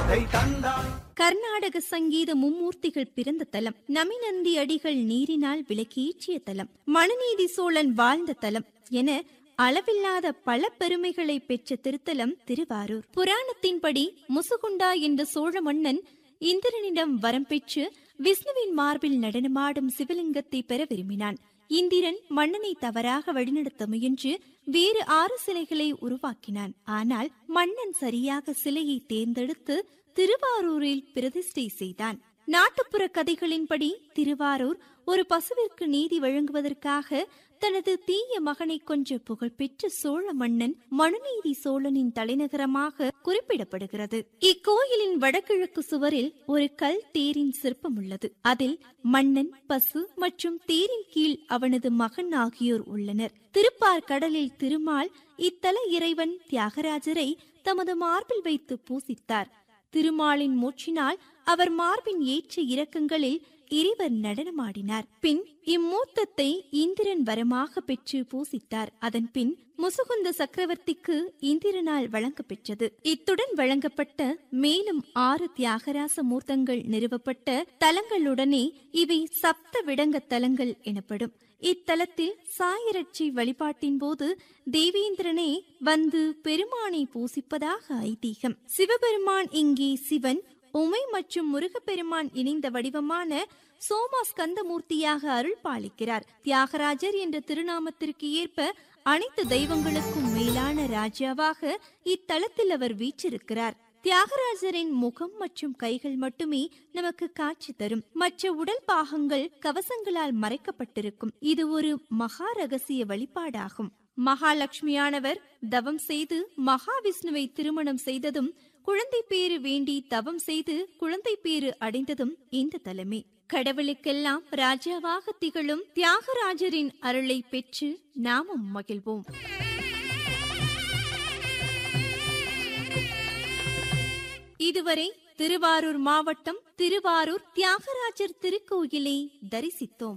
வித்தை தந்தார் கர்நாடக சங்கீத மும்மூர்த்திகள் பிறந்த தலம் நமிநந்தி அடிகள் நீரினால் விளக்கேற்றிய தலம் மனுநீதி சோழன் வாழ்ந்த தலம் என அளவில்லாத பல பெருமைகளை பெற்ற திருத்தலம் திருவாரூர் புராணத்தின்படி முசுகுண்டா என்ற சோழ மன்னன் இந்திரனிடம் வரம் பெற்று விஷ்ணுவின் மார்பில் நடனமாடும் சிவலிங்கத்தை பெற விரும்பினான் இந்திரன் மன்னனை தவறாக வழிநடத்த முயன்று வேறு ஆறு சிலைகளை உருவாக்கினான் ஆனால் மன்னன் சரியாக சிலையை தேர்ந்தெடுத்து திருவாரூரில் பிரதிஷ்டை செய்தான் நாட்டுப்புற கதைகளின்படி திருவாரூர் ஒரு பசுவிற்கு நீதி வழங்குவதற்காக தனது தீய மகனை கொன்ற புகழ்பெற்ற சோழ மன்னன் மனுநீதி சோழனின் தலைநகரமாக குறிப்பிடப்படுகிறது இக்கோயிலின் வடகிழக்கு சுவரில் ஒரு கல் தேரின் சிற்பம் உள்ளது அதில் மன்னன் பசு மற்றும் தேரின் கீழ் அவனது மகன் ஆகியோர் உள்ளனர் திருப்பார் கடலில் திருமால் இத்தல இறைவன் தியாகராஜரை தமது மார்பில் வைத்து பூசித்தார் திருமாலின் மூச்சினால் அவர் மார்பின் ஏற்ற இறக்கங்களில் இறைவர் நடனமாடினார் பின் இம்மூர்த்தத்தை இந்திரன் வரமாக பெற்று பூசித்தார் அதன் பின் முசுகுந்த சக்கரவர்த்திக்கு இந்திரனால் வழங்கப்பெற்றது இத்துடன் வழங்கப்பட்ட மேலும் ஆறு தியாகராச மூர்த்தங்கள் நிறுவப்பட்ட தலங்களுடனே இவை சப்த விடங்க தலங்கள் எனப்படும் இத்தலத்தில் சாயரட்சி வழிபாட்டின் போது தேவேந்திரனே வந்து பெருமானை பூசிப்பதாக ஐதீகம் சிவபெருமான் இங்கே சிவன் உமை மற்றும் முருகப்பெருமான் இணைந்த வடிவமான சோமா ஸ்கந்தமூர்த்தியாக அருள் பாலிக்கிறார் தியாகராஜர் என்ற திருநாமத்திற்கு ஏற்ப அனைத்து தெய்வங்களுக்கும் மேலான ராஜாவாக இத்தலத்தில் அவர் வீற்றிருக்கிறார் தியாகராஜரின் முகம் மற்றும் கைகள் மட்டுமே நமக்கு காட்சி தரும் மற்ற உடல் பாகங்கள் கவசங்களால் மறைக்கப்பட்டிருக்கும் இது ஒரு மகா ரகசிய வழிபாடாகும் மகாலட்சுமியானவர் தவம் செய்து மகாவிஷ்ணுவை திருமணம் செய்ததும் குழந்தை பேறு வேண்டி தவம் செய்து குழந்தை பேறு அடைந்ததும் இந்த தலமே கடவுளுக்கெல்லாம் ராஜாவாக திகழும் தியாகராஜரின் அருளை பெற்று நாமும் மகிழ்வோம் இதுவரை திருவாரூர் மாவட்டம் திருவாரூர் தியாகராஜர் திருக்கோயிலை தரிசித்தோம்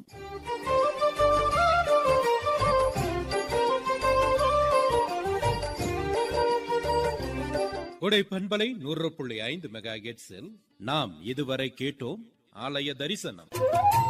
கொடை பண்பலை நூறு புள்ளி ஐந்து மெகா நாம் இதுவரை கேட்டோம் ஆலய தரிசனம்